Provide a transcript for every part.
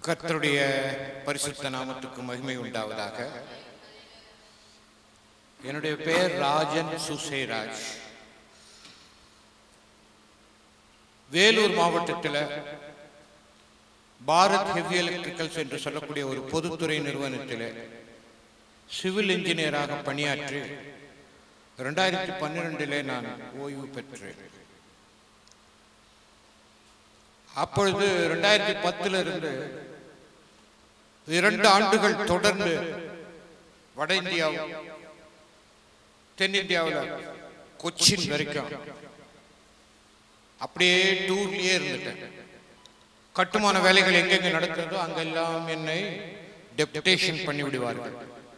கர்த்தருடைய பரிசுத்த நாமத்துக்கு மகிமை உண்டாவதாக என்னுடைய பெயர் ராஜன் சுசேராஜ் வேலூர் மாவட்டத்தில் பாரத் ஹெவி எலக்ட்ரிக்கல்ஸ் என்று சொல்லக்கூடிய ஒரு பொதுத்துறை நிறுவனத்தில் சிவில் இன்ஜினியராக பணியாற்றி ரெண்டாயிரத்தி பன்னிரெண்டிலே நான் ஓய்வு பெற்றேன் அப்பொழுது ரெண்டாயிரத்தி பத்துல இருந்து இரண்டு ஆண்டுகள் தொடர்ந்து வட இந்தியா தென்னிந்தியாவில் கொச்சின் வரைக்கும் அப்படியே டூர்லயே இருந்துட்டேன் கட்டுமான வேலைகள் எங்கெங்க நடக்கிறதோ அங்கெல்லாம் என்னை டெப்டேஷன் பண்ணி விடுவார்கள்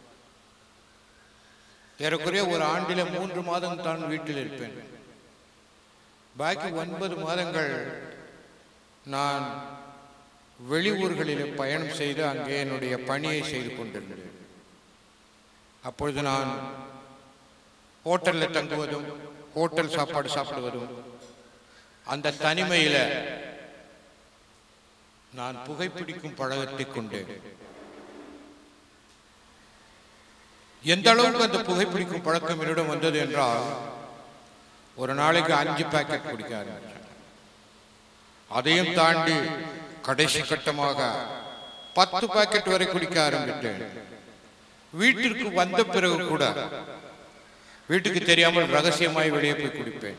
ஏறக்குறைய ஒரு ஆண்டில மூன்று மாதம் தான் வீட்டில் இருப்பேன் பாக்கி ஒன்பது மாதங்கள் நான் வெளியூர்களில் பயணம் செய்து அங்கே என்னுடைய பணியை செய்து கொண்டிருந்தேன் அப்பொழுது நான் ஹோட்டலில் தங்குவதும் ஹோட்டல் சாப்பாடு சாப்பிடுவதும் அந்த தனிமையில நான் புகைப்பிடிக்கும் பழகத்தை கொண்டேன் எந்த அளவுக்கு அந்த புகைப்பிடிக்கும் பழக்கம் என்னிடம் வந்தது என்றால் ஒரு நாளைக்கு அஞ்சு பாக்கெட் குடிக்க ஆரம்பிச்சேன் அதையும் தாண்டி கடைசி கட்டமாக பத்து பாக்கெட் வரை குடிக்க ஆரம்பித்தேன் வீட்டிற்கு வந்த பிறகு கூட வீட்டுக்கு தெரியாமல் ரகசியமாய் வெளியே போய் குடிப்பேன்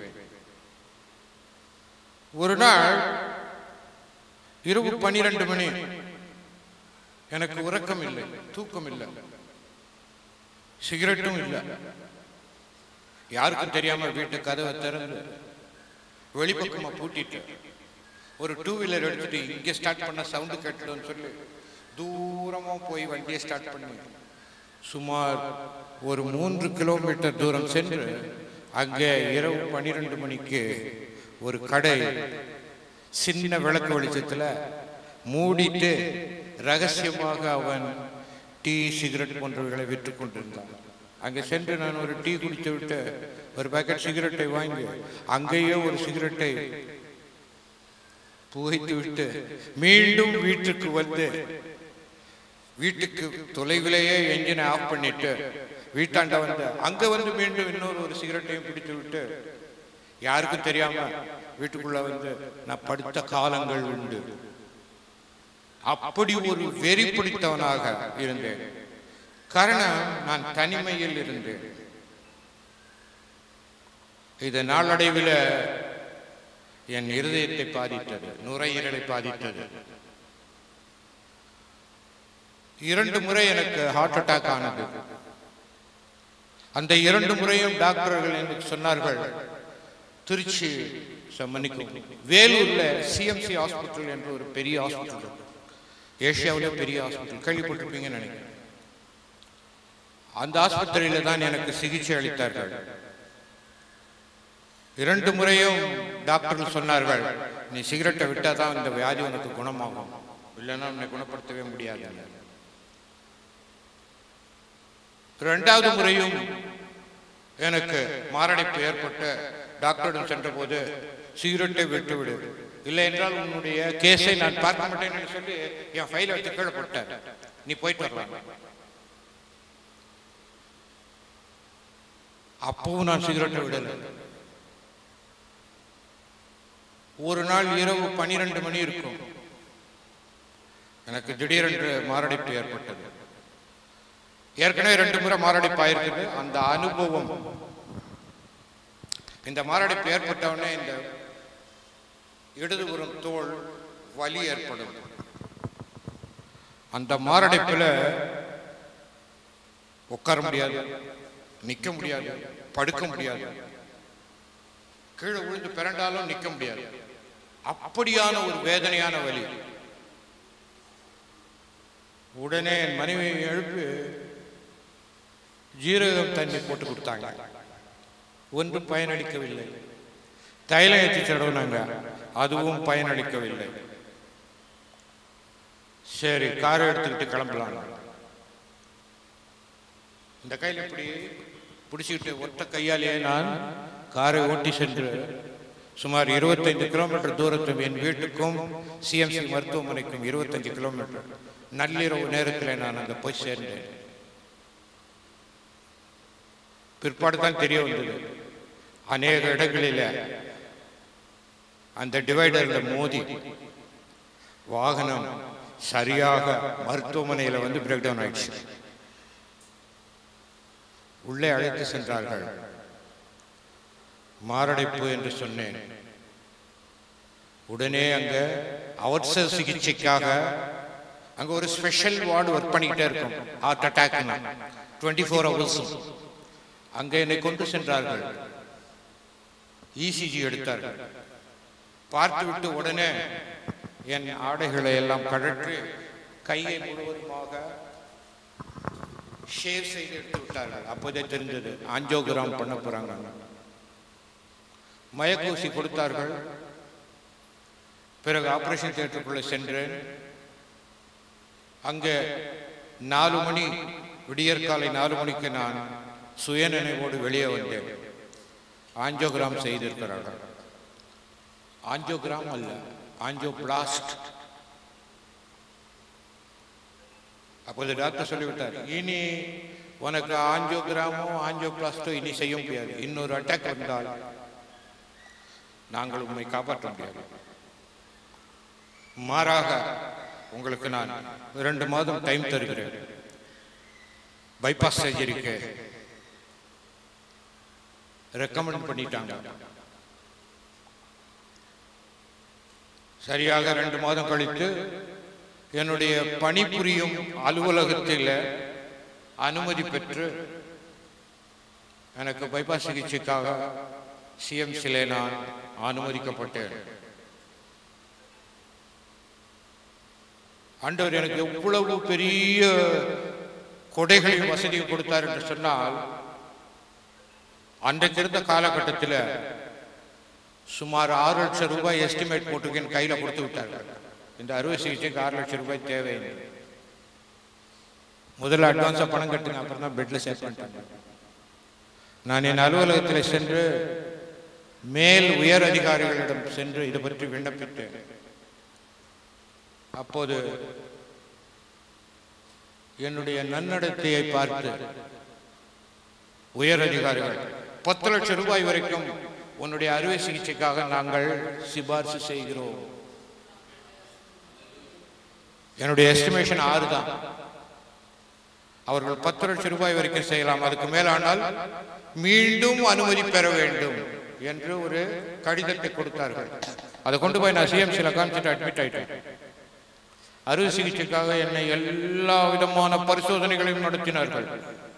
ஒரு நாள் இரவு பனிரெண்டு மணி எனக்கு உறக்கம் இல்லை தூக்கம் இல்லை சிகரெட்டும் இல்லை யாருக்கும் தெரியாம வீட்டு கதவை திறந்து வெளிப்பக்கமா பூட்டிட்டு ஒரு டூ வீலர் எடுத்துட்டு இங்க ஸ்டார்ட் பண்ண சவுண்டு கேட்டதுன்னு சொல்லி தூரமா போய் வண்டியை ஸ்டார்ட் பண்ணி சுமார் ஒரு மூன்று கிலோமீட்டர் தூரம் சென்று அங்கே இரவு பனிரெண்டு மணிக்கு ஒரு கடை சின்ன விளக்கு வெளிச்சத்துல மூடிட்டு ரகசியமாக அவன் டீ சிகரெட் போன்றவைகளை விற்று கொண்டிருந்தான் அங்கே சென்று நான் ஒரு டீ குடித்து விட்டு ஒரு பாக்கெட் சிகரெட்டை வாங்கி அங்கேயே ஒரு சிகரெட்டை புகைத்து விட்டு மீண்டும் வீட்டுக்கு வந்து வீட்டுக்கு தொலைவிலேயே என்ஜினை ஆஃப் பண்ணிட்டு வீட்டாண்ட வந்து அங்க வந்து மீண்டும் இன்னொரு ஒரு சிகரெட்டையும் பிடித்து விட்டு யாருக்கும் தெரியாம வீட்டுக்குள்ள வந்து நான் படுத்த காலங்கள் உண்டு அப்படி ஒரு வெறி பிடித்தவனாக இருந்தேன் காரணம் நான் தனிமையில் இருந்தேன் இது நாளடைவில் என் இருதயத்தை பாதித்தது நுரையீரலை பாதித்தது இரண்டு முறை எனக்கு ஹார்ட் அட்டாக் ஆனது அந்த இரண்டு முறையும் டாக்டர்கள் எனக்கு சொன்னார்கள் திருச்சி ச- மன்னிக்கவும் வேலூர்ல சிஎம்சி ஹாஸ்பிட்டல் என்ற ஒரு பெரிய ஹாஸ்பிட்டல் இருக்கு ஏஷியாவிலே பெரிய ஹாஸ்பிட்டல் கேள்விப்பட்டிருப்பீங்கன்னு நினைக்கிறேன் அந்த ஆஸ்பத்திரியில தான் எனக்கு சிகிச்சை அளித்தார்கள் இரண்டு முறையும் டாக்டர்கள் சொன்னார்கள் நீ சிகரெட்டை விட்டா தான் இந்த வியாதி உனக்கு குணமாகும் இல்லைன்னா உன்னை குணப்படுத்தவே முடியாது இரண்டாவது முறையும் எனக்கு மாரடைப்பு ஏற்பட்டு டாக்டரிடம் சென்றபோது சிகரெட்டை விட்டு விடு இல்லை என்றால் உன்னுடைய கேஸை நான் பார்க்க மாட்டேன் என்று சொல்லி என் ஃபைலை எடுத்து கீழே போட்டார் நீ போயிட்டு வரலாம் அப்பவும் நான் சிகரெட்டை விடல ஒரு நாள் இரவு பனிரெண்டு மணி இருக்கும் எனக்கு திடீரென்று மாரடைப்பு ஏற்பட்டது ஏற்கனவே ரெண்டு முறை மாரடைப்பு ஆயிருக்குது அந்த அனுபவம் இந்த மாரடைப்பு ஏற்பட்டவுடனே இந்த இடதுபுறம் தோல் வலி ஏற்படும் அந்த மாரடைப்புல உட்கார முடியாது நிக்க முடியாது படுக்க முடியாது கீழே விழுந்து பிறண்டாலும் நிக்க முடியாது அப்படியான ஒரு வேதனையான வலி உடனே என் மனைவியை எழுப்பி ஜீரகம் தண்ணி போட்டு கொடுத்தாங்க ஒன்றும் பயனளிக்கவில்லை தைலம் ஏற்றி தடவுனாங்க அதுவும் பயனளிக்கவில்லை சரி காரை எடுத்துக்கிட்டு கிளம்பலாம் இந்த கையில் இப்படி பிடிச்சிக்கிட்டு ஒத்த கையாலேயே நான் காரை ஓட்டி சென்று சுமார் 25 கிலோமீட்டர் தூரத்தும் என் வீட்டுக்கும் சிஎம்சி மருத்துவமனைக்கும் 25 கிலோமீட்டர் நள்ளிரவு நேரத்தில் நான் அங்கே போய் சேர்ந்தேன் பிற்பாடு தான் தெரிய வந்தது அநேக இடங்களில் அந்த டிவைடரில் மோதி வாகனம் சரியாக மருத்துவமனையில் வந்து பிரேக் டவுன் ஆயிடுச்சு உள்ளே அழைத்து சென்றார்கள் மாரடைப்பு என்று சொன்னேன் உடனே அங்க அவசர சிகிச்சைக்காக அங்க ஒரு ஸ்பெஷல் வார்டு ஒர்க் பண்ணிக்கிட்டே இருக்கும் ஹார்ட் அட்டாக்னா டுவெண்ட்டி ஃபோர் ஹவர்ஸும் அங்கே என்னை கொண்டு சென்றார்கள் இசிஜி எடுத்தார்கள் பார்த்துவிட்டு உடனே என் ஆடைகளை எல்லாம் கழற்றி கையை முழுவதுமாக ஷேவ் செய்து எடுத்து விட்டார்கள் அப்போதே தெரிஞ்சது ஆஞ்சோகிராம் பண்ண போறாங்க மயக்கூசி கொடுத்தார்கள் பிறகு ஆபரேஷன் தியேட்டருக்குள்ள சென்றேன் அங்கே நாலு மணி விடியற்காலை நாலு மணிக்கு நான் சுயநினைவோடு வெளியே வந்தேன் ஆஞ்சோகிராம் செய்திருக்கிறார்கள் ஆஞ்சோகிராம் அல்ல ஆஞ்சோ பிளாஸ்ட் அப்போது டாக்டர் சொல்லிவிட்டார் இனி உனக்கு ஆஞ்சியோகிராமோ ஆஞ்சியோபிளாஸ்டோ இனி செய்ய முடியாது இன்னொரு அட்டாக் வந்தால் நாங்கள் உண்மை காப்பாற்ற முடியாது மாறாக உங்களுக்கு நான் இரண்டு மாதம் டைம் தருகிறேன் பைபாஸ் சர்ஜரிக்கு ரெக்கமெண்ட் பண்ணிட்டாங்க சரியாக ரெண்டு மாதம் கழித்து என்னுடைய பணிபுரியும் அலுவலகத்தில் அனுமதி பெற்று எனக்கு பைபாஸ் சிகிச்சைக்காக சிஎம்சிலே நான் அனுமதிக்கப்பட்டேன் ஆண்டவர் எனக்கு எவ்வளவு பெரிய கொடைகளின் வசதியை கொடுத்தார் என்று சொன்னால் அன்றைக்கு இருந்த காலகட்டத்தில் சுமார் ஆறு லட்சம் ரூபாய் எஸ்டிமேட் போட்டு என் கையில் கொடுத்து விட்டார்கள் இந்த அறுவை சிகிச்சைக்கு ஆறு லட்சம் ரூபாய் தேவை முதல்ல அட்வான்ஸாக பணம் கட்டுங்க அப்புறம் தான் பெட்டில் சேவ் பண்ணிட்டாங்க நான் என் அலுவலகத்தில் சென்று மேல் உயர் அதிகாரிகளிடம் சென்று இதை பற்றி விண்ணப்பித்தேன் அப்போது என்னுடைய நன்னடத்தையை பார்த்து உயர் அதிகாரிகள் பத்து லட்சம் ரூபாய் வரைக்கும் உன்னுடைய அறுவை சிகிச்சைக்காக நாங்கள் சிபார்சு செய்கிறோம் என்னுடைய எஸ்டிமேஷன் ஆறு தான் அவர்கள் பத்து லட்சம் ரூபாய் வரைக்கும் செய்யலாம் அதுக்கு மேலானால் மீண்டும் அனுமதி பெற வேண்டும் என்று ஒரு கடிதத்தை கொடுத்தார்கள் அதை கொண்டு போய் நான் சிஎம்சியில் காமிச்சிட்டு அட்மிட் ஆயிட்டேன் அறுவை சிகிச்சைக்காக என்னை எல்லா விதமான பரிசோதனைகளையும் நடத்தினார்கள்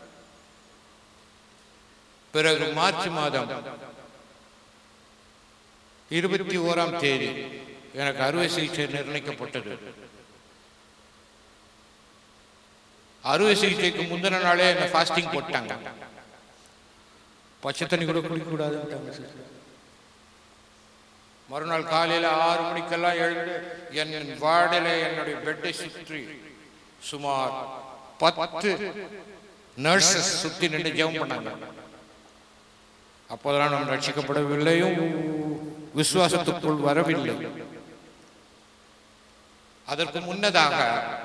பிறகு மார்ச் மாதம் இருபத்தி ஓராம் தேதி எனக்கு அறுவை சிகிச்சை நிர்ணயிக்கப்பட்டது அறுவை சிகிச்சைக்கு முந்தின நாளே என்ன ஃபாஸ்டிங் போட்டாங்க பச்சை தண்ணி கூட குடிக்க கூடாதுன்ட்டாங்க மறுநாள் காலையில் ஆறு மணிக்கெல்லாம் எழுந்து என் வார்டில் என்னுடைய பெட்டை சுற்றி சுமார் பத்து நர்சஸ் சுத்தி நின்று ஜெபம் பண்ணாங்க அப்போதெல்லாம் நாம் ரட்சிக்கப்படவில்லையும் விசுவாசத்துக்குள் வரவில்லை அதற்கு முன்னதாக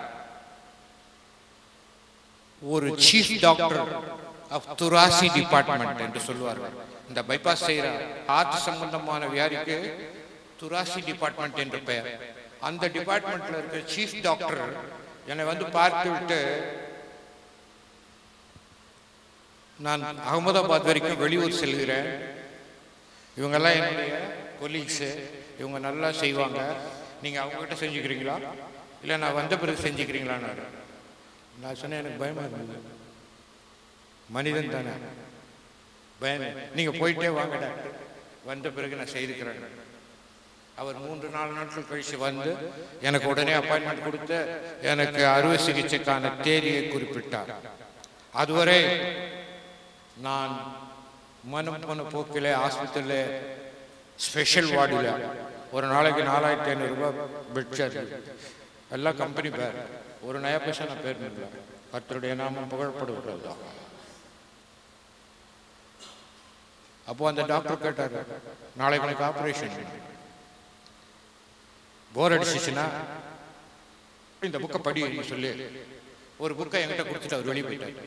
ஒரு chief doctor of thoracic department என்று சொல்லுவார்கள் இந்த பைபாஸ் செய்கிற ஹார்ட் சம்பந்தமான வியாதிக்கு துராசி டிபார்ட்மெண்ட் என்று பெயர் அந்த டிபார்ட்மெண்ட்ல இருக்க சீஃப் டாக்டர் என்னை வந்து பார்த்து விட்டு நான் அகமதாபாத் வரைக்கும் வெளியூர் செல்கிறேன் இவங்கெல்லாம் என்னுடைய கொலீக்ஸு இவங்க நல்லா செய்வாங்க நீங்கள் அவங்ககிட்ட செஞ்சுக்கிறீங்களா இல்லை நான் வந்த பிறகு செஞ்சுக்கிறீங்களான்னு நான் சொன்னேன் எனக்கு பயமா இருந்தது மனிதன் தானே பயம் நீங்கள் போயிட்டே வாங்க டாக்டர் வந்த பிறகு நான் செய்திருக்கிறேன் அவர் மூன்று நாலு நாட்கள் கழிச்சு வந்து எனக்கு உடனே அப்பாயின்மெண்ட் கொடுத்து எனக்கு அறுவை சிகிச்சைக்கான தேதியை குறிப்பிட்டார் அதுவரை நான் மனம் போன போக்கில் ஆஸ்பத்திரியில் ஸ்பெஷல் வார்டில் ஒரு நாளைக்கு நாலாயிரத்தி ஐநூறுரூபா பெட் சார்ஜ் எல்லாம் கம்பெனி பேர் ஒரு நயா பைசா நான் பேர் இல்லை கர்த்தருடைய நாமம் புகழப்படுகிறது அப்போ அந்த டாக்டர் கேட்டார் நாளைக்கு உனக்கு ஆபரேஷன் போர் அடிச்சிச்சுன்னா இந்த புக்கை படி சொல்லி ஒரு புக்கை என்கிட்ட கொடுத்துட்டு அவர் வெளியே போயிட்டார்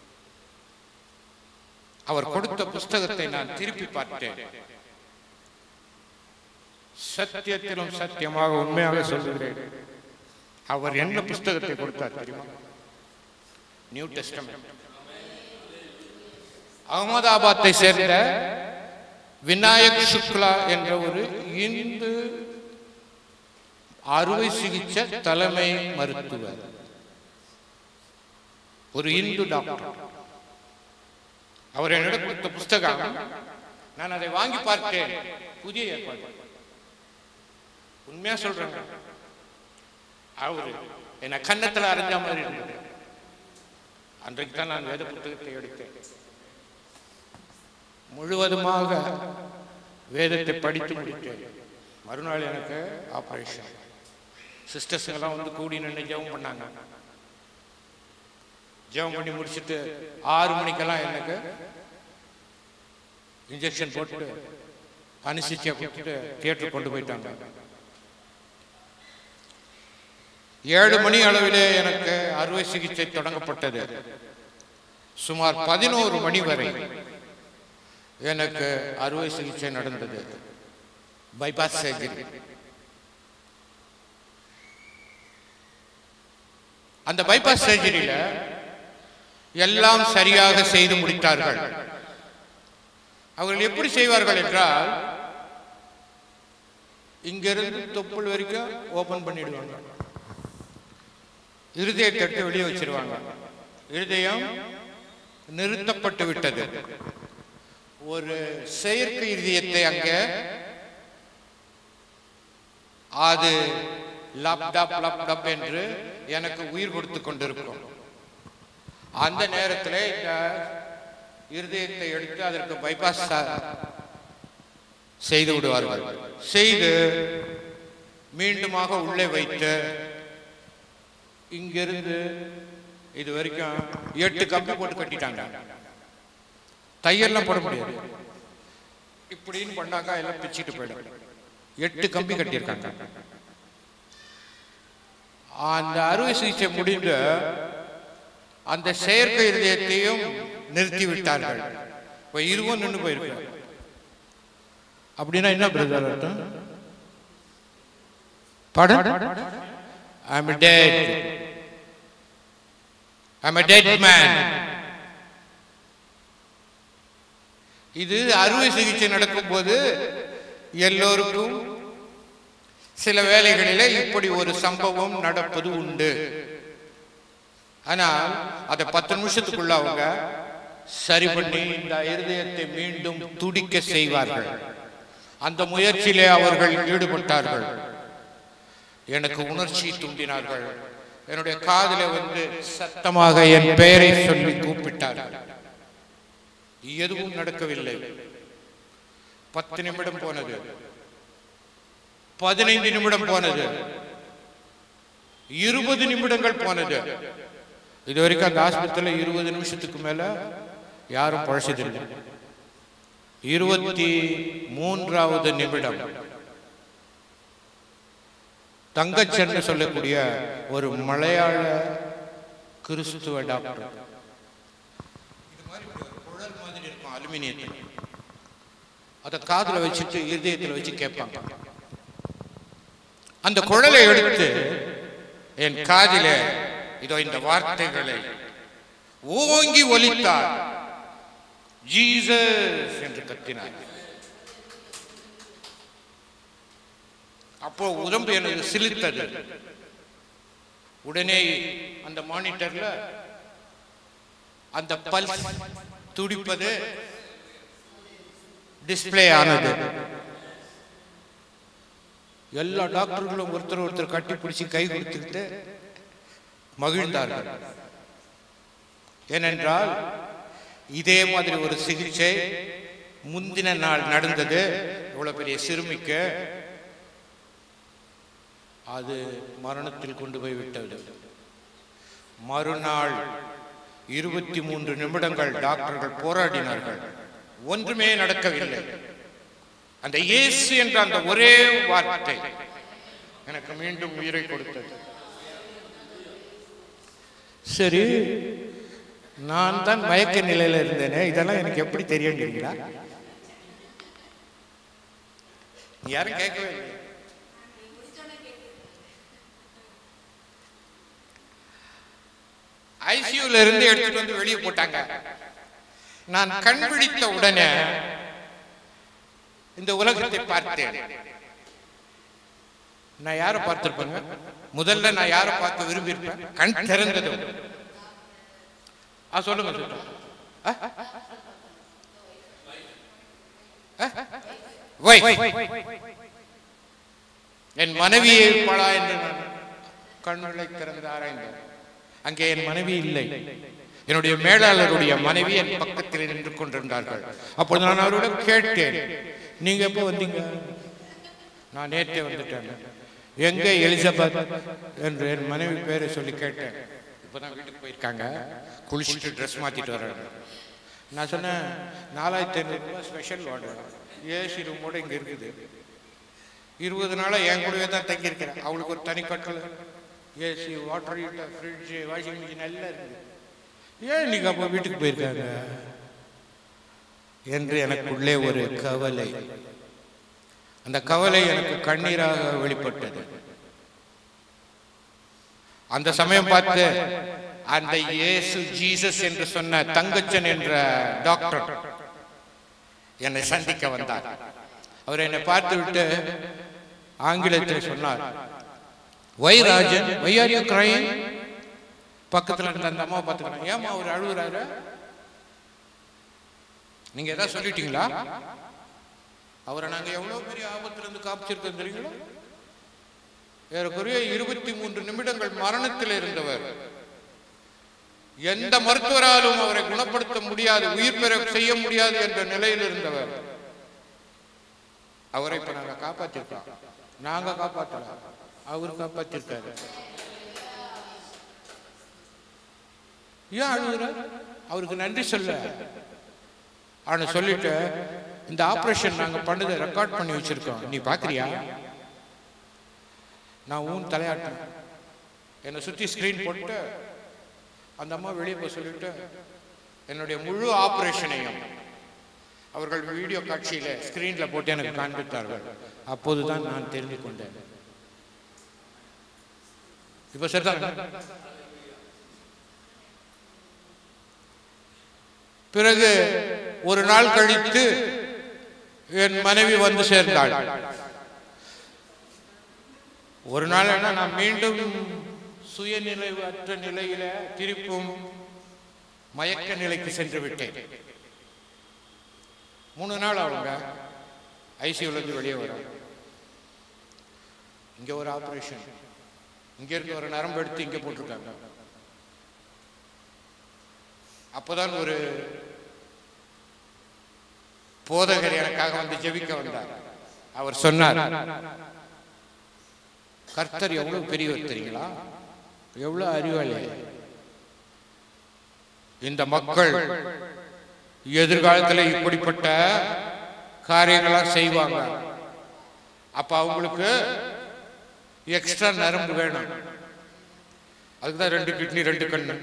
அவர் கொடுத்த புஸ்தகத்தை நான் திருப்பி பார்த்தேன் சத்தியத்திலும் சத்தியமாக உண்மையாக சொல்லுகிறேன் அவர் என்ன புஸ்தகத்தை கொடுத்தார் தெரியுமா நியூ டெஸ்டமெண்ட் அகமதாபாத்தை சேர்ந்த விநாயக் சுக்லா என்ற ஒரு இந்து அறுவை சிகிச்சை தலைமை மருத்துவர் ஒரு இந்து டாக்டர் அவர் என்னிடம் கொடுத்த புஸ்தகம் நான் அதை வாங்கி பார்த்தேன் புதிய ஏற்பாடு உண்மையா சொல்றேன் அவரு என்ன கன்னத்துல அரைஞ்ச மாதிரி இருந்தது அன்றைக்கு தான் நான் வேத புத்தகத்தை எடுத்தேன் முழுவதுமாக வேதத்தை படித்து முடித்தேன் மறுநாள் எனக்கு ஆபரேஷன் சிஸ்டர்ஸுங்கெல்லாம் வந்து கூடி நின்று ஜெபம் பண்ணாங்க ஜெபம் பண்ணி முடிச்சுட்டு ஆறு மணிக்கெல்லாம் எனக்கு இன்ஜெக்ஷன் போட்டு அனுசிச்சியா கொடுத்துட்டு தியேட்டர் கொண்டு போயிட்டாங்க ஏழு மணி அளவிலே எனக்கு அறுவை சிகிச்சை தொடங்கப்பட்டது சுமார் பதினோரு மணி வரை எனக்கு அறுவை சிகிச்சை நடந்தது பைபாஸ் சர்ஜரி அந்த பைபாஸ் சர்ஜரியில எல்லாம் சரியாக செய்து முடித்தார்கள் அவர்கள் எப்படி செய்வார்கள் என்றால் இங்கிருந்து தொப்புள் வரைக்கும் ஓபன் பண்ணிடுவாங்க இருதயத்தை எடுத்து வெளியே வச்சிருவாங்க இருதயம் நிறுத்தப்பட்டு விட்டது ஒரு செயற்கை இதயத்தை அங்க அது லப் டப் லப் டப் என்று எனக்கு உயிர் கொடுத்து கொண்டிருக்கும் அந்த நேரத்தில் இந்த இருதயத்தை எடுத்து அதற்கு பைபாஸ் செய்து விடுவார்கள் செய்து மீண்டுமாக உள்ளே வைத்து இங்கிருந்து இது வரைக்கும் எட்டு கம்பி போட்டு கட்டிட்டாங்க தையல்லாம் போட முடியாது இப்படின்னு பண்ணாக்கா எல்லாம் பிச்சுட்டு போயிடும் எட்டு கம்பி கட்டியிருக்காங்க அந்த அறுவை சிகிச்சை முடிந்து அந்த செயற்கை இருதயத்தையும் நிறுத்தி விட்டார்கள் இப்ப இதுவும் நின்று போயிருக்கு அப்படின்னா என்ன பிரதர் அர்த்தம் படம் I'm dead. I'm a dead man. இது அறுவை சிகிச்சை நடக்கும்போது எல்லோருக்கும் சில வேளைகளிலே இப்படி ஒரு சம்பவம் நடப்பது உண்டு ஆனால் அதை பத்து நிமிஷத்துக்குள்ள அவங்க சரி பண்ணி இந்த இருதயத்தை மீண்டும் துடிக்க செய்வார்கள் அந்த முயற்சியிலே அவர்கள் ஈடுபட்டார்கள் எனக்கு உணர்ச்சி தூண்டினார்கள் என்னுடைய காதில வந்து சத்தமாக என் பெயரை சொல்லி கூப்பிட்டார்கள் எதுவும் நடக்கவில்லை பத்து நிமிடம் போனது பதினைந்து நிமிடம் போனது இருபது நிமிடங்கள் போனது இது வரைக்கும் அந்த ஆஸ்பத்திரியில் இருபது நிமிஷத்துக்கு மேல யாரும் பழச்சதில்லை இருபத்தி மூன்றாவது நிமிடம் தங்கச்சன்னு சொல்லக்கூடிய ஒரு மலையாள கிறிஸ்துவ டாக்டர் இது மாதிரி ஒரு குழல் மாதிரி இருக்கும் அலுமினியத்தில் அதை காதுல வச்சுட்டு இருதயத்தில் வச்சு கேட்பாங்க அந்த குழலை எடுத்து என் காதில இதோ இந்த வார்த்தைகளை ஓங்கி ஒலித்தார் ஜீசஸ் என்று கத்தினார் அப்போ உடம்பு எனக்கு சிலிர்த்தது உடனே அந்த மானிட்டர்ல அந்த பல்ஸ் துடிப்பது டிஸ்ப்ளே ஆனது எல்லா டாக்டர்களும் ஒருத்தர் ஒருத்தர் கட்டி பிடிச்சி கை கொடுத்துக்கிட்டு மகிழ்ந்தார்கள் ஏனென்றால் இதே மாதிரி ஒரு சிகிச்சை முந்தின நாள் நடந்தது இவ்வளவு பெரிய சிறுமிக்கு அது மரணத்தில் கொண்டு போய் விட்டது மறுநாள் இருபத்தி மூன்று நிமிடங்கள் டாக்டர்கள் போராடினார்கள் ஒன்றுமே நடக்கவில்லை அந்த இயேசு என்ற அந்த ஒரே வார்த்தை எனக்கு மீண்டும் உயிரை கொடுத்தது சரி நான் தான் மயக்க நிலையில இருந்தேனே இதெல்லாம் எனக்கு எப்படி தெரியுங்கிறீங்களா யாரும் கேட்கவே இல்லை ஐசியூல இருந்து எடுத்துட்டு வந்து வெளியே போட்டாங்க நான் கண் விழித்த உடனே இந்த உலகத்தை பார்த்தேன் நான் யாரை பார்த்திருப்பேங்க முதல்ல நான் யாரை பார்க்க விரும்பியிருப்பேன் கண் திறந்தது ஆ சொல்லுங்க சொல்லுங்க ஆ? ஆ? வை என் மனைவியை பழா என்று நான் கண்களை திறந்து ஆராய்ந்தேன் அங்கே என் மனைவி இல்லை என்னுடைய மேலாளருடைய மனைவி என் பக்கத்தில் நின்று கொண்டிருந்தார்கள் அப்பொழுது நான் அவரிடம் கேட்டேன் நீங்க எப்போ வந்தீங்க நான் நேற்றே வந்துட்டேன் எங்க எலிசபெத் என்று என் மனைவி பேரை சொல்லி கேட்டேன் இப்பதான் வீட்டுக்கு போயிருக்காங்க குளிச்சுட்டு ட்ரெஸ் மாத்திட்டு வர்றாங்க நான் சொன்னேன் நாலாயிரத்தி ஐநூறு ரூபாய் ஸ்பெஷல் ஆர்டர் ஏசி ரூமோட இங்க இருக்குது இருபது நாளா என் கூடவே தான் தங்கியிருக்கிறேன் அவளுக்கு ஒரு தனி கட்டல் AC water heater fridge washing machine எல்லாம் இருக்குது ஏன் நீங்க அப்போ வீட்டுக்கு போயிருக்காங்க என்று எனக்குள்ளே ஒரு கவலை அந்த கவலை எனக்கு கண்ணீராக வெளிப்பட்டது அந்த சமயம் பார்த்து அந்த இயேசு ஜீசஸ் என்று சொன்ன தங்கச்சன் என்ற டாக்டர் என்னை சந்திக்க வந்தார் அவர் என்னை பார்த்து விட்டு ஆங்கிலத்தில் சொன்னார் why Rajan why are you crying பக்கத்துல இருந்த அந்த அம்மா பார்த்துக்கிறாங்க ஏமா அவர் அழுகுறாரு நீங்க ஏதாவது சொல்லிட்டீங்களா அவரை நாங்க எவ்வளவு பெரிய ஆபத்துல இருந்து காப்பிச்சிருக்கோம் தெரியுங்களா ஏறக்குறைய இருபத்தி மூன்று நிமிடங்கள் மரணத்தில் இருந்தவர் எந்த மருத்துவராலும் அவரை குணப்படுத்த முடியாது உயிர் பெற செய்ய முடியாது என்ற நிலையில் இருந்தவர் அவரை இப்ப நாங்க காப்பாத்திருக்கோம் நாங்க காப்பாத்தல அவர் காப்பாத்திருக்காரு ஏன் அழுகுறார் அவருக்கு நன்றி சொல்ல ஆனா சொல்லிட்டு இந்த ஆபரேஷன் நாங்க பண்ணதை ரெக்கார்ட் பண்ணி வச்சிருக்கோம் நீ பாக்குறியா நான் ஊன் தலையாட்டேன் என்னை சுத்தி ஸ்கிரீன் போட்டு அந்த அம்மா வெளியே போய் சொல்லிட்டு என்னுடைய முழு ஆபரேஷனையும் அவர்கள் வீடியோ காட்சியில ஸ்கிரீன்ல போட்டு எனக்கு காண்பித்தார்கள் அப்போதுதான் நான் தெரிந்து கொண்டேன் இப்ப சரிதான் பிறகு ஒரு நாள் கழித்து என் மனைவி வந்து சேர்ந்தாள் ஒரு நாள் என்ன நான் மீண்டும் சுயநிலைவற்ற நிலையில திருப்பும் மயக்க நிலைக்கு சென்று விட்டேன் மூணு நாள் அவங்க ஐசியூல இருந்து வெளியே வரும் இங்க ஒரு ஆபரேஷன் இங்க இருந்து ஒரு நரம்பு எடுத்து இங்க போட்டிருக்காங்க அப்போதான் ஒரு போதகர் எனக்காக வந்து ஜெபிக்க வந்தார் அவர் சொன்னார் கர்த்தர் எவ்வளவு பெரியவர் தெரியுங்களா எவ்வளவு அறிவாளி இந்த மக்கள் எதிர்காலத்தில் இப்படிப்பட்ட காரியங்களா செய்வாங்க அப்ப அவங்களுக்கு எக்ஸ்ட்ரா நரம்பு வேணும் அதுக்கு தான் ரெண்டு கிட்னி ரெண்டு கண்ணு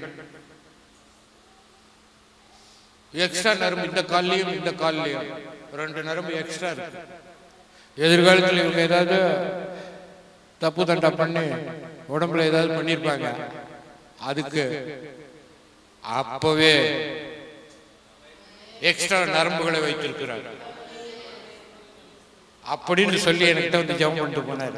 எக்ஸ்ட்ரா நரம்பு இந்த கால்லையும் இந்த கால்லையும் ரெண்டு நரம்பு எக்ஸ்ட்ரா இருக்கு எதிர்காலத்தில் இவங்க ஏதாவது தப்பு தண்டா பண்ணி உடம்புல ஏதாவது பண்ணியிருப்பாங்க அதுக்கு அப்பவே எக்ஸ்ட்ரா நரம்புகளை வைத்திருக்கிறார் அப்படின்னு சொல்லி என்கிட்ட வந்து ஜெபம் பண்ணிட்டு போனார்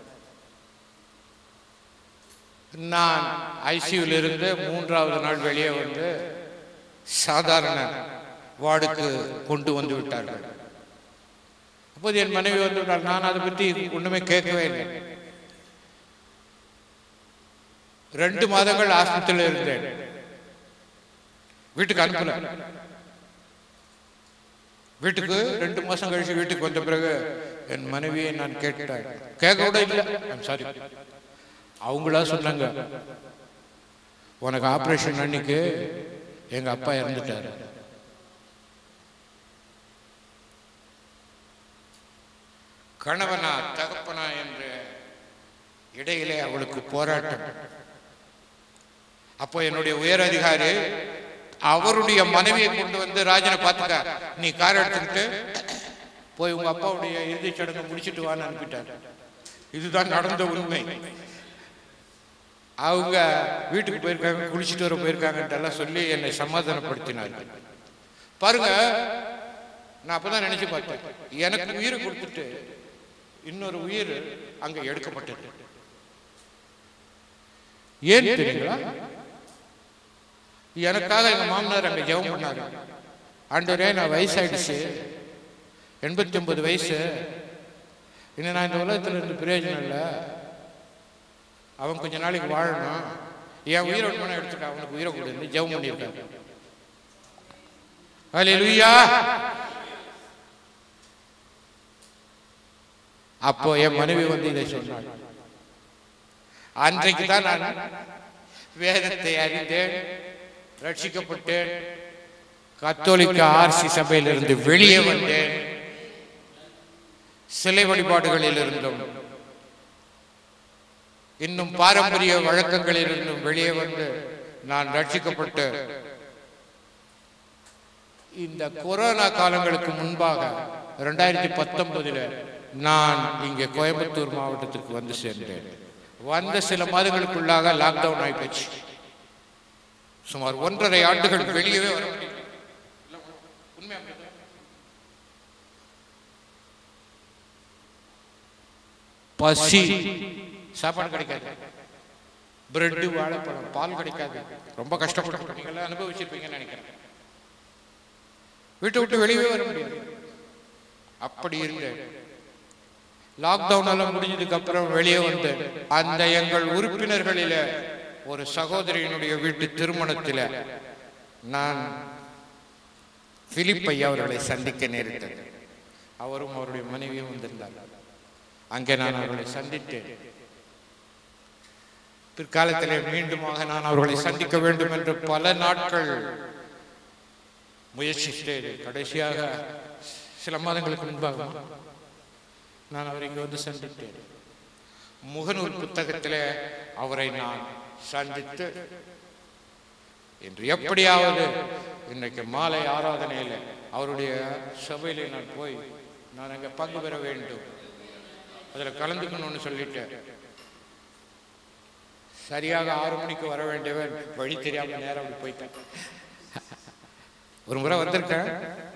நான் ஐசியூல இருந்து மூன்றாவது நாள் வெளியே வந்து சாதாரண வார்டுக்கு கொண்டு வந்து விட்டார்கள் அப்போது என் மனைவி வந்து விட்டார் நான் அதை பற்றி ஒண்ணுமே கேட்கவே இல்லை ரெண்டு மாதங்கள் ஆஸ்பத்திரியில் இருந்தேன் வீட்டுக்கு அனுப்பல வீட்டுக்கு ரெண்டு மாசம் கழிச்சு வீட்டுக்கு வந்த பிறகு என் மனைவியை நான் கேட்டேன் கேட்க கூட இல்லை சாரி அவங்களா சொன்னாங்க உனக்கு ஆபரேஷன் அன்னைக்கு எங்க அப்பா இறந்துட்டாரு கணவனா தகப்பனா என்ற இடையிலே அவளுக்கு போராட்டம் அப்போ என்னுடைய உயர் அதிகாரி அவருடைய மனைவியை கொண்டு வந்து ராஜனை பார்த்துக்க நீ கார் எடுத்துக்கிட்டு போய் உங்க அப்பாவுடைய இறுதிச் சடங்கு முடிச்சிட்டு வான்னு அனுப்பிட்டார் இதுதான் நடந்த உண்மை அவங்க வீட்டுக்கு போயிருக்காங்க குளிச்சுட்டு வர போயிருக்காங்கன்ட்டு எல்லாம் சொல்லி என்னை சமாதானப்படுத்தினார் பாருங்க நான் அப்பதான் நினைச்சு பார்த்தேன் எனக்கு உயிரை கொடுத்துட்டு இன்னொரு உயிர் அங்க எடுக்கப்பட்டது ஏன் தெரியுங்களா எனக்காக எங்க மாமனார் அங்க ஜெபம் பண்ணாரு ஆண்டவரே நான் வயசாயிடுச்சு எண்பத்தி ஒன்பது வயசு இன்னும் நான் இந்த உலகத்துல இருந்து பிரயோஜனம் இல்லை அவன் கொஞ்ச நாளைக்கு வாழணும் என் உயிரை ஒன்று எடுத்துட்டா அவனுக்கு உயிரை கொடுத்து ஜெபம் பண்ணியிருக்காரு ஹalleluya அப்போ என் மனைவி வந்து இதை சொன்னாள் அன்றைக்கு தான் நான் வேதத்தை அறிந்தேன் ரட்சிக்கப்பட்டேன் கத்தோலிக்க ஆர்சி சபையிலிருந்து வெளியே வந்தேன் சிலை வழிபாடுகளில் இருந்தும் இன்னும் பாரம்பரிய வழக்கங்களில் இருந்தும் வெளியே வந்து நான் ரட்சிக்கப்பட்டு இந்த கொரோனா காலங்களுக்கு முன்பாக ரெண்டாயிரத்தி பத்தொன்பதுல நான் இங்கே கோயம்புத்தூர் மாவட்டத்திற்கு வந்து சேர்ந்தேன் வந்த சில மாதங்களுக்குள்ளாக லாக்டவுன் ஆயிப்போச்சு சுமார் ஒன்றரை ஆண்டுகள் வெளியவே வர முடியல உண்மை அப்படிதான். பசி சாப்பாடு கிடைக்காது பிரெட் வாழைப்பழம் பால் கிடைக்காது ரொம்ப கஷ்டப்பட்டு நீங்க எல்லாம் அனுபவிச்சிருப்பீங்கன்னு நினைக்கிறேன் வீட்டை விட்டு வெளியே வர முடியாது அப்படி இருந்தேன் லாக்டவுன் எல்லாம் முடிஞ்சதுக்கு அப்புறம் வெளியே வந்து அந்த எங்கள் உறுப்பினர்களில ஒரு சகோதரியினுடைய வீட்டு திருமணத்தில நான் பிலிப் ஐயா அவர்களை சந்திக்க நேரிட்டது அவரும் அவருடைய மனைவியும் வந்திருந்தார் அங்கே நான் அவர்களை சந்தித்தேன் பிற்காலத்திலே மீண்டுமாக நான் அவர்களை சந்திக்க வேண்டும் என்று பல நாட்கள் முயற்சித்தேன் கடைசியாக சில மாதங்களுக்கு முன்பாக நான் அவரை இங்கு வந்து சந்தித்தேன் முகநூல் புத்தகத்திலே அவரை நான் சந்தித்து இன்று எப்படியாவது இன்னைக்கு மாலை ஆராதனையில் அவருடைய சபையிலே நான் போய் நான் அங்கே பங்கு பெற வேண்டும் அதில் கலந்துக்கணும்னு சொல்லிட்டேன் சரியாக ஆறு மணிக்கு வர வேண்டியவன் வழி தெரியாம நேரம் அப்படி போயிட்டேன் ஒரு முறை வந்திருக்கேன்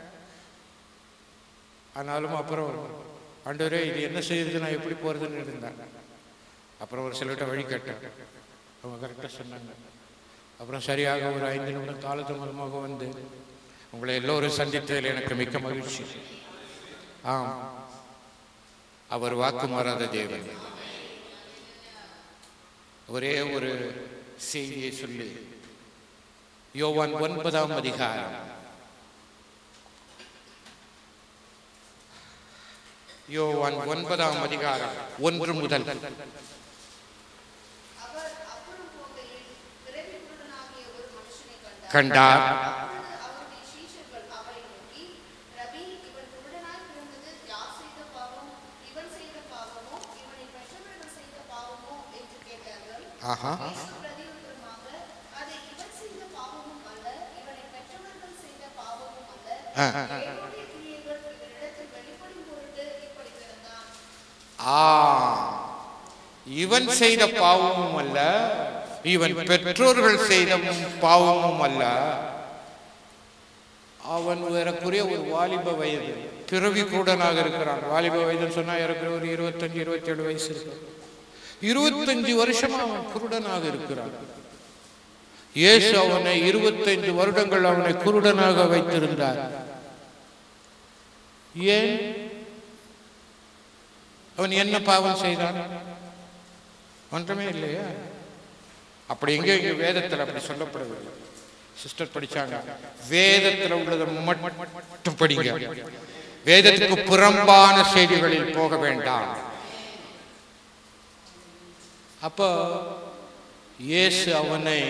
ஆனாலும் அப்புறம் ஆண்டவரே இது என்ன செய்யுது நான் எப்படி போறதுன்னு இருந்தேன் அப்புறம் ஒரு சிலர்கிட்ட வழி கேட்டேன் அவங்க கரெக்டாக சொன்னாங்க அப்புறம் சரியாக ஒரு ஐந்து நிமிடம் காலத்து மூலமாக வந்து உங்களை எல்லோரும் சந்தித்ததில் எனக்கு மிக்க மகிழ்ச்சி ஆம் அவர் வாக்கு மாறாத தேவன் ஒரே ஒரு செய்தியை சொல்லி யோவான் ஒன்பதாம் அதிகாரம் யோவான் ஒன்பதாம் அதிகாரம் ஒன்று முதல் அவர் அப்புறம் போகையில் பிறவிக்குருடனாகிய ஒரு மனுஷனை கண்டார் கண்டார் அப்பொழுது அவருடைய சீஷர்கள் அவரை நோக்கி ரபி இவன் குருடனாய் பிறந்தது யார் செய்த பாவம் இவன் செய்த பாவமோ இவனை பெற்றவர்கள் செய்த பாவமோ என்று கேட்டார்கள் ஆஹா இயேசு பிரதியுத்தரமாக அதை இவன் செய்த பாவமும் அல்ல இவனை பெற்றவர்கள் செய்த பாவமும் அல்ல ஆ. தேவனுடைய கிரியைகள் இவரிடத்தில் வெளிப்படும் பொருட்டு இப்படி பிறந்தான் ஆ இவன் செய்த பாவமும் அல்ல இவன் பெற்றோர்கள் செய்த பாவமும் அல்ல அவன் ஏறக்குறைய ஒரு வாலிப வயது பிறவி கூடனாக இருக்கிறான் வாலிப வயதுன்னு சொன்னா ஏறக்குறைய ஒரு இருபத்தஞ்சு இருபத்தேழு வயசு இருக்கு இருபத்தஞ்சு வருஷமா அவன் குருடனாக இருக்கிறான் இயேசு அவனை இருபத்தைந்து வருடங்கள் அவனை குருடனாக வைத்திருந்தார் ஏன் அவன் என்ன பாவம் செய்தான் ஒன்றுமே இல்லையா அப்படி எங்கே இங்க வேதத்தில் அப்படி சொல்லப்படவில்லை சிஸ்டர் படிச்சாங்க வேதத்தில் உள்ளதை மட்டும் படிங்க வேதத்துக்கு புறம்பான செய்திகளில் போக வேண்டாம் அப்போ இயேசு அவனை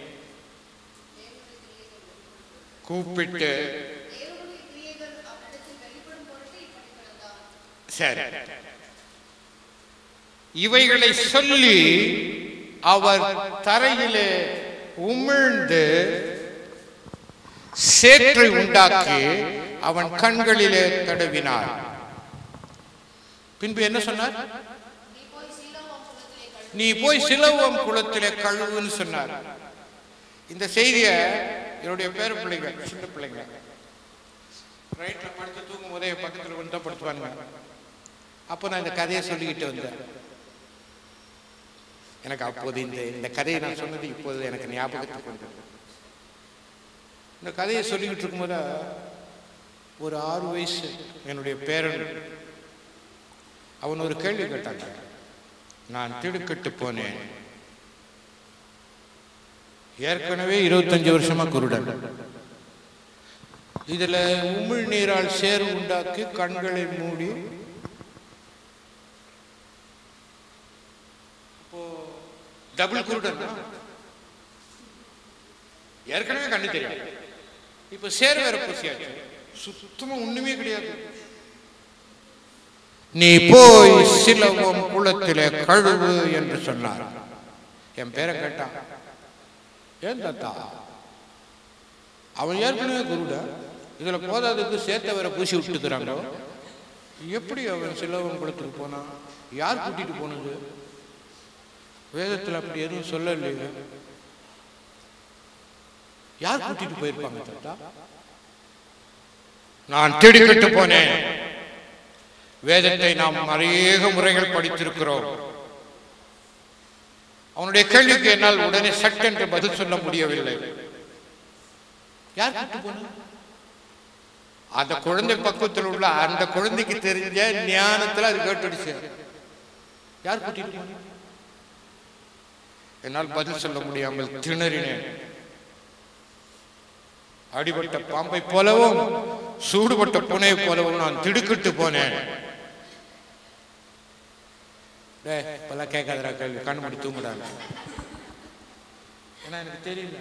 கூப்பிட்டு தேவனுடைய கிரியைகள் அவரிடத்தில் வெளிப்படும் பொருட்டு இப்படி பிறந்தான் சரி இவைகளை சொல்லி அவர் தரையிலே உமிழ்ந்து சேற்றை உண்டாக்கி அவன் கண்களிலே தடவினார் பின்பு என்ன சொன்னார் நீ போய் சீலோவாம் நீ போய் சிலவம் குளத்திலே கழுவு குளத்திலே கழுவுன்னு சொன்னார் இந்த செய்தியை என்னுடைய பேர பிள்ளைங்க சின்ன பிள்ளைங்க ரைட்ல படுத்து தூங்கும் போதே பக்கத்துல வந்து தான் படுத்துவானுங்க அப்போ நான் இந்த கதையை சொல்லிக்கிட்டு வந்தேன் எனக்கு அப்போது இந்த இந்த கதையை நான் சொன்னது இப்போது எனக்கு ஞாபகத்துக்கு வந்தது இந்த கதையை சொல்லிக்கிட்டு இருக்கும்போது ஒரு ஆறு வயசு என்னுடைய பேரன் அவன் ஒரு கேள்வி கேட்டாங்க நான் திடுக்கிட்டு போனேன் ஏற்கனவே இருபத்தஞ்சு வருஷமா குருடன் இதுல உமிழ் நீரால் சேறு உண்டாக்கி கண்களை மூடி அப்போ டபுள் குருடன் தான். ஏற்கனவே கண்ணு தெரியும் இப்ப சேறு வேற பூசியாச்சு சுத்தமா ஒண்ணுமே கிடையாது நீ போய் சிலவம் குளத்திலே கழுவு என்று சொன்னார் என் பேரை கேட்டான் ஏன் தாத்தா அவன் ஏற்கனவே குருட இதுல போதாதுக்கு சேர்த்த வேற பூசி விட்டுக்கிறாங்க எப்படி அவன் சிலவம் குளத்துக்கு போனான் யார் கூட்டிட்டு போனது வேதத்துல அப்படி எதுவும் சொல்லலையே யார் கூட்டிட்டு போயிருப்பாங்க தாத்தா நான் திடுக்கிட்டு போனேன் வேதத்தை நாம் அநேக முறைகள் படித்திருக்கிறோம் அவனுடைய கேள்விக்கு என்னால் உடனே சட்டென்று பதில் சொல்ல முடியவில்லை யார் கூட்டு போன அந்த குழந்தை பக்குவத்தில் உள்ள அந்த குழந்தைக்கு தெரிஞ்ச ஞானத்துல அது கேட்டுடுச்சு யார் கூட்டிட்டு போன என்னால் பதில் சொல்ல முடியாமல் திணறினேன் அடிபட்ட பாம்பை போலவும் சூடுபட்ட பூனை போலவும் நான் திடுக்கிட்டு போனேன் டேய் இப்பெல்லாம் கேட்காதடா கேள்வி கண்ணு மூடி தூங்குடா ஏன்னா எனக்கு தெரியல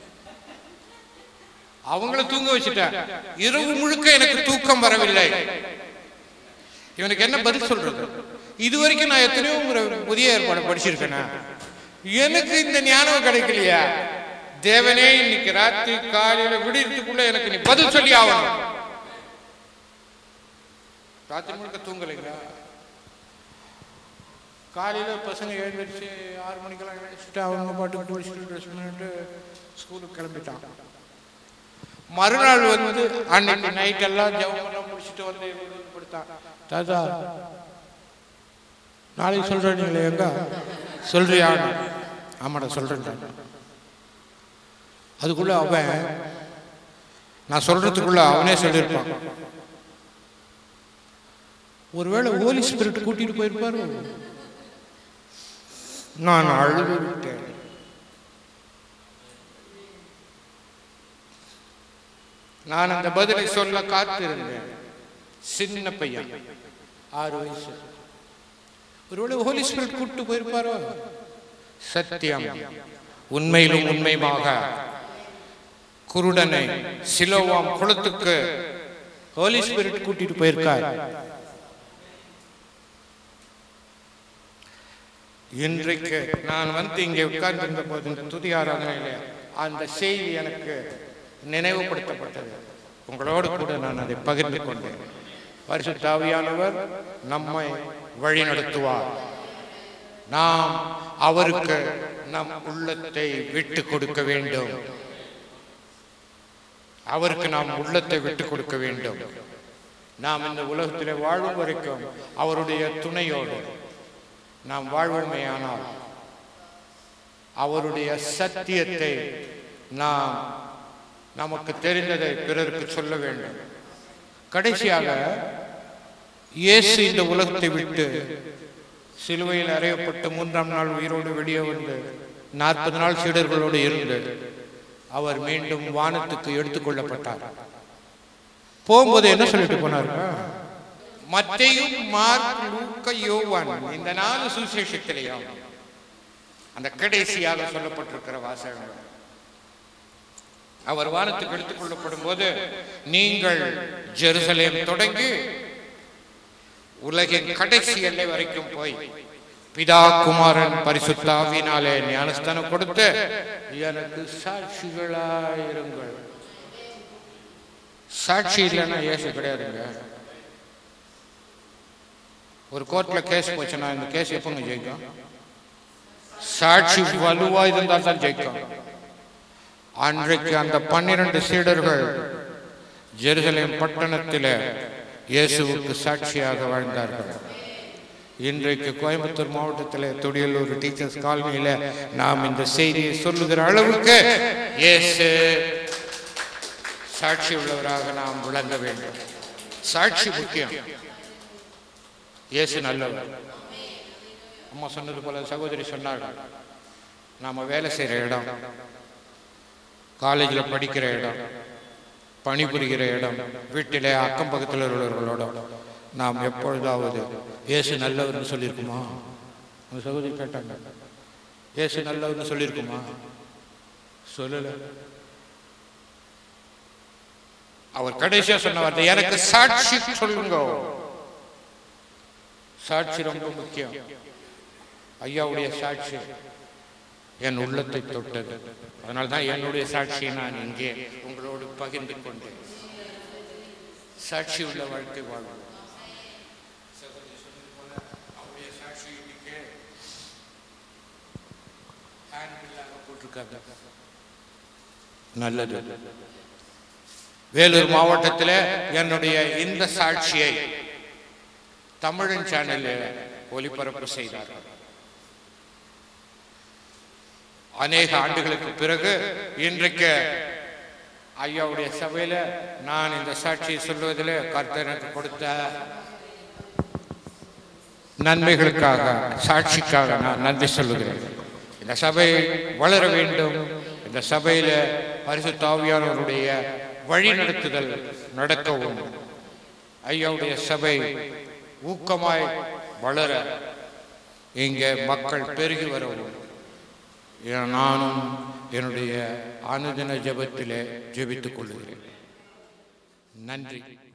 அவங்கள தூங்க வச்சுட்டேன் இரவு முழுக்க எனக்கு தூக்கம் வரவில்லை இவனுக்கு என்ன பதில் சொல்றது இது வரைக்கும் நான் எத்தனையோ முறை புதிய ஏற்பாடு படிச்சிருக்கேனா எனக்கு இந்த ஞானம் கிடைக்கலையா தேவனே இன்னைக்கு ராத்திரி காலையில விடியறதுக்குள்ள எனக்கு நீ பதில் சொல்லி ஆகணும் ராத்திரி முழுக்க தூங்கலைங்களா காலையில பசங்க எழுந்திரிச்சு ஆறு மணிக்கெல்லாம் எழுந்திரிச்சுட்டு அவங்க பாட்டுக்கு குளிச்சுட்டு ட்ரெஸ் பண்ணிட்டு ஸ்கூலுக்கு கிளம்பிட்டான் மறுநாள் வந்து அன்னைக்கு நைட் எல்லாம் ஜெபம் எல்லாம் முடிச்சுட்டு வந்து படுத்தான் தாத்தா நாளைக்கு சொல்றேன் நீங்களே எங்க சொல்றியா ஆமாடா சொல்றேன் அதுக்குள்ள அவன் நான் சொல்றதுக்குள்ள அவனே சொல்லியிருப்பான் ஒருவேளை ஹோலி ஸ்பிரிட் கூட்டிட்டு போயிருப்பாரு நான் அழுது விட்டேன் நான் அந்த பதிலை சொல்ல காத்திருந்தேன் சின்ன பையன் ஆறு வயசு ஒருவேளை ஹோலி ஸ்பிரிட் கூட்டு போயிருப்பாரோ சத்தியம் உண்மையிலும் உண்மையுமாக குருடனை சிலோவாம் குளத்துக்கு ஹோலி ஸ்பிரிட் கூட்டிட்டு போயிருக்கார் இன்றைக்கு நான் வந்து இங்கே உட்கார்ந்திருந்த போது இந்த துதி ஆராதனையில அந்த செய்தி எனக்கு நினைவுபடுத்தப்பட்டது உங்களோடு கூட நான் அதை பகிர்ந்து கொண்டேன் பரிசுத்தாவியானவர் நம்மை வழி நடத்துவார் நாம் அவருக்கு நம் உள்ளத்தை விட்டு கொடுக்க வேண்டும் அவருக்கு நாம் உள்ளத்தை விட்டு கொடுக்க வேண்டும் நாம் இந்த உலகத்திலே வாழும் வரைக்கும் அவருடைய துணையோடு நாம் வாழ்வமையானால் அவருடைய சத்தியத்தை நாம் நமக்கு தெரிந்ததை பிறருக்கு சொல்ல வேண்டும் கடைசியாக இயேசு இந்த உலகத்தை விட்டு சிலுவையில் அறையப்பட்டு மூன்றாம் நாள் உயிரோடு வெளியே வந்து நாற்பது நாள் சீடர்களோடு இருந்து அவர் மீண்டும் வானத்துக்கு எடுத்துக்கொள்ளப்பட்டார் போகும்போது என்ன சொல்லிட்டு போனார் மத்தையும் மார்க் லூக்க யோவான் இந்த நாலு சுசேஷத்திலையும் அந்த கடைசியாக சொல்லப்பட்டிருக்கிற வாசகங்கள் அவர் வானத்துக்கு எடுத்துக் கொள்ளப்படும் போது நீங்கள் ஜெருசலேம் தொடங்கி உலகின் கடைசி எல்லை வரைக்கும் போய் பிதா குமாரன் பரிசுத்தாவினாலே ஞானஸ்தானம் கொடுத்து எனக்கு சாட்சிகளாயிருங்கள் சாட்சி இல்லைன்னா இயேசு கிடையாதுங்க ஒரு கோர்ட்ல கேஸ் போச்சுன்னா இந்த கேஸ் எப்பங்க ஜெயிக்கும் சாட்சி வலுவா இருந்தால் தான் ஜெயிக்கும் அன்றைக்கு அந்த பன்னிரண்டு சீடர்கள் ஜெருசலேம் பட்டணத்தில் இயேசுவுக்கு சாட்சியாக வாழ்ந்தார்கள் இன்றைக்கு கோயம்புத்தூர் மாவட்டத்தில் துடியலூர் டீச்சர்ஸ் காலனியில் நாம் இந்த செய்தியை சொல்லுகிற அளவுக்கு இயேசு சாட்சி உள்ளவராக நாம் விளங்க வேண்டும் சாட்சி முக்கியம் இயேசு நல்லவர் அம்மா சொன்னது போல சகோதரி சொன்னார்கள் நாம வேலை செய்யற இடம் காலேஜில் படிக்கிற இடம் பணிபுரிகிற இடம் வீட்டிலே அக்கம் பக்கத்தில் உள்ளவர்களோட நாம் எப்பொழுதாவது இயேசு நல்லவர்னு சொல்லியிருக்குமா உங்க சகோதரி கேட்டாங்க இயேசு நல்லவர்னு சொல்லியிருக்குமா சொல்லல அவர் கடைசியா சொன்ன வார்த்தை எனக்கு சாட்சி சொல்லுங்க சாட்சி ரொம்ப முக்கியம் ஐயாவுடைய சாட்சி என் உள்ளத்தை தொட்டது அதனால தான் என்னுடைய சாட்சியை நான் இங்கே உங்களோடு பகிர்ந்து கொண்டேன் சாட்சி உள்ள வாழ்க்கை வாழ்வு போட்டிருக்காங்க நல்லது வேலூர் மாவட்டத்தில் என்னுடைய இந்த சாட்சியை தமிழன் சேனலில் ஒளிபரப்பு செய்தார்கள் அநேக ஆண்டுகளுக்கு பிறகு இன்றைக்கு ஐயாவுடைய சபையில நான் இந்த சாட்சியை சொல்வதில் கர்த்தர் எனக்கு கொடுத்த நன்மைகளுக்காக சாட்சிக்காக நான் நன்றி சொல்லுகிறேன் இந்த சபை வளர வேண்டும் இந்த சபையில பரிசுத்தாவியானவருடைய வழி நடத்துதல் நடக்கவும் ஐயாவுடைய சபை ஊக்கமாய் வளர இங்கே மக்கள் பெருகி வரவும் நானும் என்னுடைய அனுதின ஜெபத்திலே ஜெபித்துக் கொள்கிறேன் நன்றி